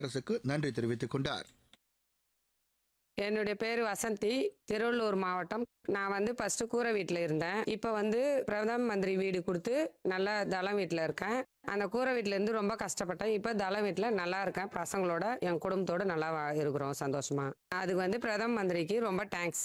அரசுக்கு நன்றி தெரிவித்துக் கொண்டார் என்னுடைய பேர் வசந்தி திருவள்ளூர் மாவட்டம் நான் வந்து ஃபர்ஸ்ட் கூரை வீட்டில் இருந்தேன் இப்போ வந்து பிரதம மந்திரி வீடு கொடுத்து நல்லா தளம் வீட்டில் இருக்கேன் அந்த கூரை வீட்டில் இருந்து ரொம்ப கஷ்டப்பட்டேன் இப்போ தளம் வீட்டில் நல்லா இருக்கேன் பசங்களோட என் குடும்பத்தோட நல்லா வா- இருக்கிறோம் சந்தோஷமா அதுக்கு வந்து பிரதம மந்திரிக்கு ரொம்ப தேங்க்ஸ்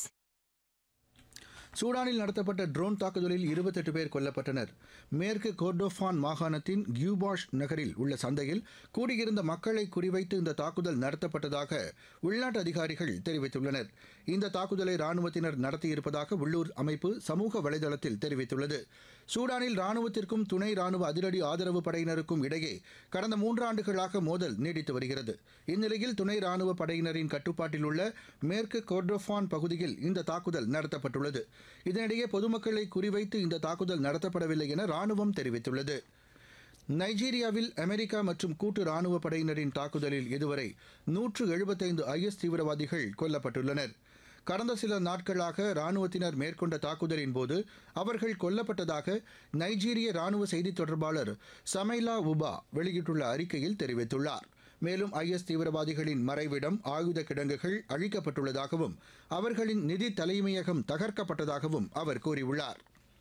சூடானில் நடத்தப்பட்ட ட்ரோன் தாக்குதலில் இருபத்தெட்டு பேர் கொல்லப்பட்டனர் மேற்கு கோர்டோஃபான் மாகாணத்தின் கியூபாஷ் நகரில் உள்ள சந்தையில் கூடியிருந்த மக்களை குறிவைத்து இந்த தாக்குதல் நடத்தப்பட்டதாக உள்நாட்டு அதிகாரிகள் தெரிவித்துள்ளனர் இந்த தாக்குதலை ராணுவத்தினர் நடத்தியிருப்பதாக உள்ளூர் அமைப்பு சமூக வலைதளத்தில் தெரிவித்துள்ளது சூடானில் ராணுவத்திற்கும் துணை ராணுவ அதிரடி ஆதரவு படையினருக்கும் இடையே கடந்த மூன்றாண்டுகளாக மோதல் நீடித்து வருகிறது இந்நிலையில் துணை ராணுவ படையினரின் கட்டுப்பாட்டில் உள்ள மேற்கு கோர்டோஃபான் பகுதியில் இந்த தாக்குதல் நடத்தப்பட்டுள்ளது இதனிடையே பொதுமக்களை குறிவைத்து இந்த தாக்குதல் நடத்தப்படவில்லை என ராணுவம் தெரிவித்துள்ளது நைஜீரியாவில் அமெரிக்கா மற்றும் கூட்டு ராணுவ படையினரின் தாக்குதலில் இதுவரை நூற்று எழுபத்தைந்து ஐஎஸ் தீவிரவாதிகள் கொல்லப்பட்டுள்ளனர் கடந்த சில நாட்களாக ராணுவத்தினர் மேற்கொண்ட தாக்குதலின் போது அவர்கள் கொல்லப்பட்டதாக நைஜீரிய ராணுவ செய்தித் தொடர்பாளர் சமைலா உபா வெளியிட்டுள்ள அறிக்கையில் தெரிவித்துள்ளார் மேலும் ஐஎஸ் தீவிரவாதிகளின் மறைவிடம் ஆயுத கிடங்குகள் அழிக்கப்பட்டுள்ளதாகவும் அவர்களின் நிதி தலைமையகம் தகர்க்கப்பட்டதாகவும் அவர் கூறியுள்ளார்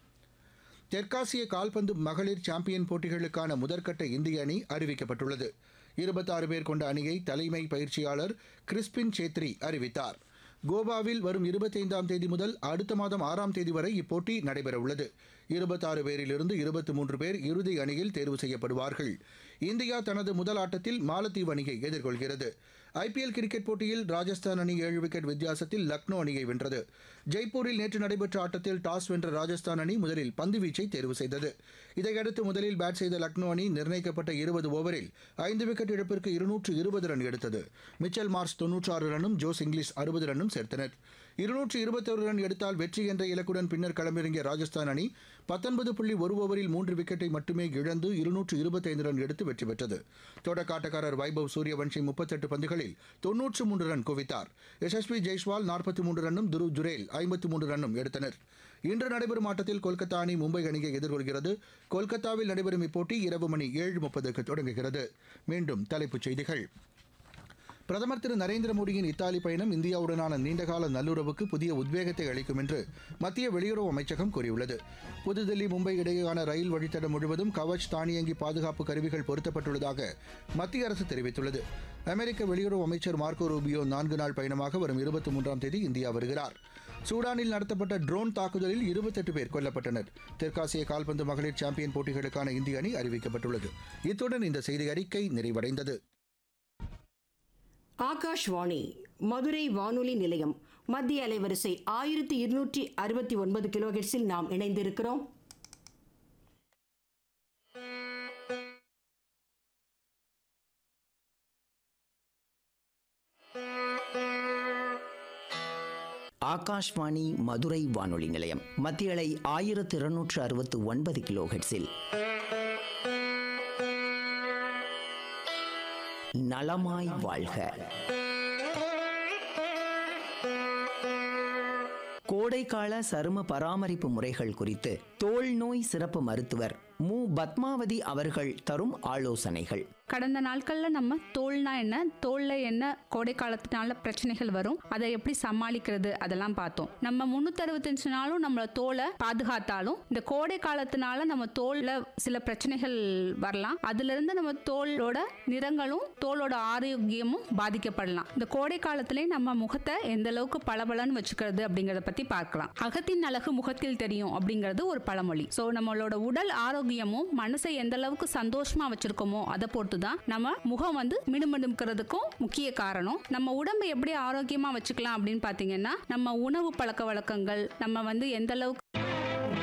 தெற்காசிய கால்பந்து மகளிர் சாம்பியன் போட்டிகளுக்கான முதற்கட்ட இந்திய அணி அறிவிக்கப்பட்டுள்ளது இருபத்தாறு பேர் கொண்ட அணியை தலைமை பயிற்சியாளர் கிறிஸ்பின் சேத்ரி அறிவித்தார் கோவாவில் வரும் இருபத்தைந்தாம் தேதி முதல் அடுத்த மாதம் ஆறாம் தேதி வரை இப்போட்டி நடைபெறவுள்ளது இருபத்தாறு பேரிலிருந்து இருபத்தி மூன்று பேர் இறுதி அணியில் தேர்வு செய்யப்படுவார்கள் இந்தியா தனது முதல் ஆட்டத்தில் மாலத்தீவு அணியை எதிர்கொள்கிறது ஐபிஎல் கிரிக்கெட் போட்டியில் ராஜஸ்தான் அணி ஏழு விக்கெட் வித்தியாசத்தில் லக்னோ அணியை வென்றது ஜெய்ப்பூரில் நேற்று நடைபெற்ற ஆட்டத்தில் டாஸ் வென்ற ராஜஸ்தான் அணி முதலில் பந்து வீச்சை தேர்வு செய்தது இதையடுத்து முதலில் பேட் செய்த லக்னோ அணி நிர்ணயிக்கப்பட்ட இருபது ஓவரில் ஐந்து விக்கெட் இழப்பிற்கு இருநூற்று இருபது ரன் எடுத்தது மிச்சல் மார்ஸ் தொன்னூற்றாறு ரன்னும் ஜோஸ் இங்கிலீஷ் அறுபது ரன்னும் சேர்த்தனர் இருநூற்று இருபத்தொரு ரன் எடுத்தால் வெற்றி என்ற இலக்குடன் பின்னர் களமிறங்கிய ராஜஸ்தான் அணி பத்தொன்பது புள்ளி ஒரு ஓவரில் மூன்று விக்கெட்டை மட்டுமே இழந்து இருநூற்று இருபத்தைந்து ரன் எடுத்து வெற்றி பெற்றது தொடக்காட்டக்காரர் வைபவ் சூரியவன்ஷி முப்பத்தெட்டு பந்துகளில் தொன்னூற்று மூன்று ரன் குவித்தார் யசஸ்வி ஜெய்ஸ்வால் நாற்பத்தி மூன்று ரன்னும் துருவ் ஜுரேல் ஐம்பத்தி மூன்று ரன்னும் எடுத்தனர் இன்று நடைபெறும் ஆட்டத்தில் கொல்கத்தா அணி மும்பை அணியை எதிர்கொள்கிறது கொல்கத்தாவில் நடைபெறும் இப்போட்டி இரவு மணி ஏழு முப்பதுக்கு தொடங்குகிறது மீண்டும் தலைப்புச் செய்திகள் பிரதமர் திரு நரேந்திர மோடியின் இத்தாலி பயணம் இந்தியாவுடனான நீண்டகால நல்லுறவுக்கு புதிய உத்வேகத்தை அளிக்கும் என்று மத்திய வெளியுறவு அமைச்சகம் கூறியுள்ளது புதுதில்லி மும்பை இடையேயான ரயில் வழித்தடம் முழுவதும் கவச் தானியங்கி பாதுகாப்பு கருவிகள் பொருத்தப்பட்டுள்ளதாக மத்திய அரசு தெரிவித்துள்ளது அமெரிக்க வெளியுறவு அமைச்சர் மார்க்கோ ரூபியோ நான்கு நாள் பயணமாக வரும் இருபத்தி மூன்றாம் தேதி இந்தியா வருகிறார் சூடானில் நடத்தப்பட்ட ட்ரோன் தாக்குதலில் இருபத்தெட்டு பேர் கொல்லப்பட்டனர் தெற்காசிய கால்பந்து மகளிர் சாம்பியன் போட்டிகளுக்கான இந்திய அணி அறிவிக்கப்பட்டுள்ளது இத்துடன் இந்த செய்தி அறிக்கை நிறைவடைந்தது ஆகாஷ்வாணி மதுரை வானொலி நிலையம் மத்திய அலைவரிசை ஆயிரத்தி இருநூற்றி அறுபத்தி ஒன்பது கிலோஹெட்ஸில் நாம் இணைந்திருக்கிறோம் ஆகாஷ்வாணி மதுரை வானொலி நிலையம் மத்திய அலை ஆயிரத்து இருநூற்று அறுபத்து ஒன்பது கிலோஹெட்ஸில் நலமாய் வாழ்க கோடைக்கால சரும பராமரிப்பு முறைகள் குறித்து தோல் நோய் சிறப்பு மருத்துவர் மு பத்மாவதி அவர்கள் தரும் ஆலோசனைகள் கடந்த நாட்கள்ல நம்ம தோல்னா என்ன தோல்ல என்ன கோடை காலத்தினால பிரச்சனைகள் வரும் அதை எப்படி சமாளிக்கிறது அதெல்லாம் பார்த்தோம் நம்ம முன்னூத்தி அறுபத்தஞ்சு நாளும் நம்மள தோலை பாதுகாத்தாலும் இந்த கோடை காலத்தினால நம்ம தோல்ல சில பிரச்சனைகள் வரலாம் அதுல இருந்து நம்ம தோலோட நிறங்களும் தோலோட ஆரோக்கியமும் பாதிக்கப்படலாம் இந்த கோடை காலத்திலே நம்ம முகத்தை எந்த அளவுக்கு பளபளன்னு வச்சுக்கிறது அப்படிங்கறத பத்தி பார்க்கலாம் அகத்தின் அழகு முகத்தில் தெரியும் அப்படிங்கிறது ஒரு பழமொழி சோ நம்மளோட உடல் ஆரோக்கியமும் மனசை எந்த அளவுக்கு சந்தோஷமா வச்சிருக்கோமோ அதை பொறுத்து தான் நம்ம முகம் வந்து மினுமினுக்கிறதுக்கும் முக்கிய காரணம் நம்ம உடம்பை எப்படி ஆரோக்கியமா வச்சுக்கலாம் அப்படின்னு பாத்தீங்கன்னா நம்ம உணவு பழக்க வழக்கங்கள் நம்ம வந்து எந்த அளவுக்கு